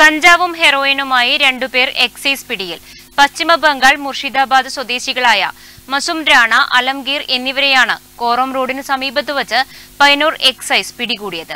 കഞ്ചാവും ഹെറോയിനുമായി രണ്ടുപേർ എക്സൈസ് പിടിയിൽ പശ്ചിമ ബംഗാൾ മുർഷിദാബാദ് സ്വദേശികളായ മസും രാണ അലംഗീർ എന്നിവരെയാണ് കോറം റോഡിന് സമീപത്ത് വച്ച് പൈനൂർ എക്സൈസ് പിടികൂടിയത്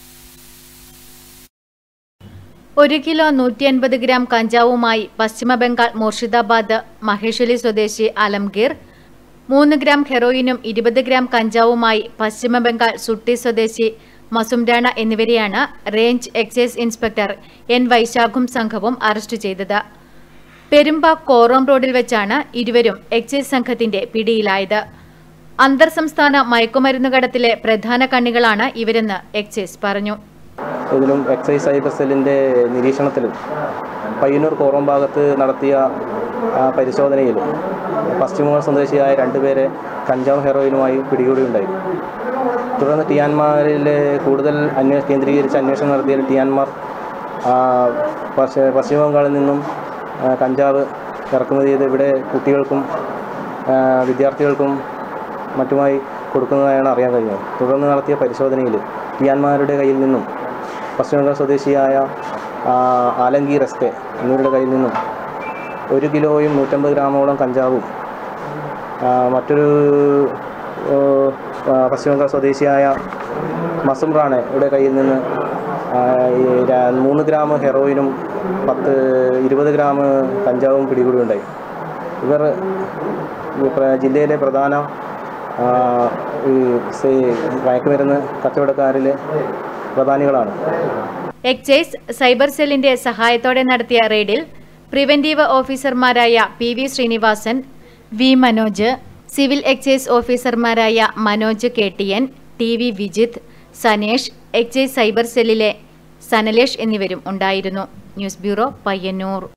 ഒരു കിലോ നൂറ്റി അൻപത് ഗ്രാം കഞ്ചാവുമായി പശ്ചിമബംഗാൾ മുർഷിദാബാദ് മഹേശ്വരി സ്വദേശി അലംഗീർ മൂന്ന് ഗ്രാം ഹെറോയിനും ഇരുപത് ഗ്രാം കഞ്ചാവുമായി പശ്ചിമബംഗാൾ സുട്ടി സ്വദേശി മസുംരാണ എന്നിവരെയാണ് റേഞ്ച് എക്സൈസ് ഇൻസ്പെക്ടർ എൻ വൈശാഖും സംഘവും അറസ്റ്റ് ചെയ്തത് പെരുമ്പ കോറോം റോഡിൽ വെച്ചാണ് ഇരുവരും എക്സൈസ് സംഘത്തിന്റെ പിടിയിലായത് അന്തർ സംസ്ഥാന മയക്കുമരുന്ന് കടത്തിലെ പ്രധാന കണ്ണികളാണ് ഇവരെന്ന് എക്സൈസ് പറഞ്ഞു ഇതിലും എക്സൈസ് സൈബർ സെല്ലിൻ്റെ നിരീക്ഷണത്തിൽ പയ്യന്നൂർ കോറം ഭാഗത്ത് നടത്തിയ ആ, പരിശോധനയിൽ പശ്ചിമബംഗാൾ സ്വദേശിയായ രണ്ടുപേരെ കഞ്ചാവ് ഹെറോയിനുമായി പിടികൂടിയുണ്ടായി തുടർന്ന് ടിയാൻമാരിലെ കൂടുതൽ അന്വേ കേന്ദ്രീകരിച്ച് അന്വേഷണം നടത്തിയ ടിയാൻമാർ ആ, പശ്ച- പശ്ചിമ ബംഗാളിൽ നിന്നും ആ, കഞ്ചാവ് ഇറക്കുമതി ചെയ്ത് ഇവിടെ കുട്ടികൾക്കും ആ, വിദ്യാർത്ഥികൾക്കും മറ്റുമായി കൊടുക്കുന്നതായാണ് അറിയാൻ കഴിഞ്ഞത് തുടർന്ന് നടത്തിയ പരിശോധനയിൽ ടിയാൻമാരുടെ കയ്യിൽ നിന്നും പശ്ചിമബംഗാൾ സ്വദേശിയായ ആ, ആലങ്കീർ എസ് കെ എന്നിവരുടെ കയ്യിൽ നിന്നും ഒരു കിലോയും നൂറ്റമ്പത് ഗ്രാമോളം കഞ്ചാവും ആ, മറ്റൊരു ഓ, ആ, പശ്ചിമബംഗാൾ സ്വദേശിയായ മസും റാണയുടെ കയ്യിൽ നിന്ന് ആ, ഈ ര- മൂന്ന് ഗ്രാം ഹെറോയിനും പത്ത് ഇരുപത് ഗ്രാം കഞ്ചാവും പിടികൂടുകയുണ്ടായി ഇവർ ഈ പ്ര- ജില്ലയിലെ പ്രധാന ആ, ഈ സേ- മയക്കുമരുന്ന് കച്ചവടക്കാരിലെ പ്രധാനികളാണ് എക്സൈസ് സൈബർ സെല്ലിന്റെ സഹായത്തോടെ നടത്തിയ റെയ്ഡിൽ പ്രിവന്റീവ് ഓഫീസർമാരായ P V Srinivasan V Manoj civil excise ഓഫീസർമാരായ Manoj K T N T V Vijith Sanesh excise cyber സെല്ലിലെ സനലേഷ് എന്നിവരും ഉണ്ടായിരുന്നു ന്യൂസ് ബ്യൂറോ പയ്യന്നൂർ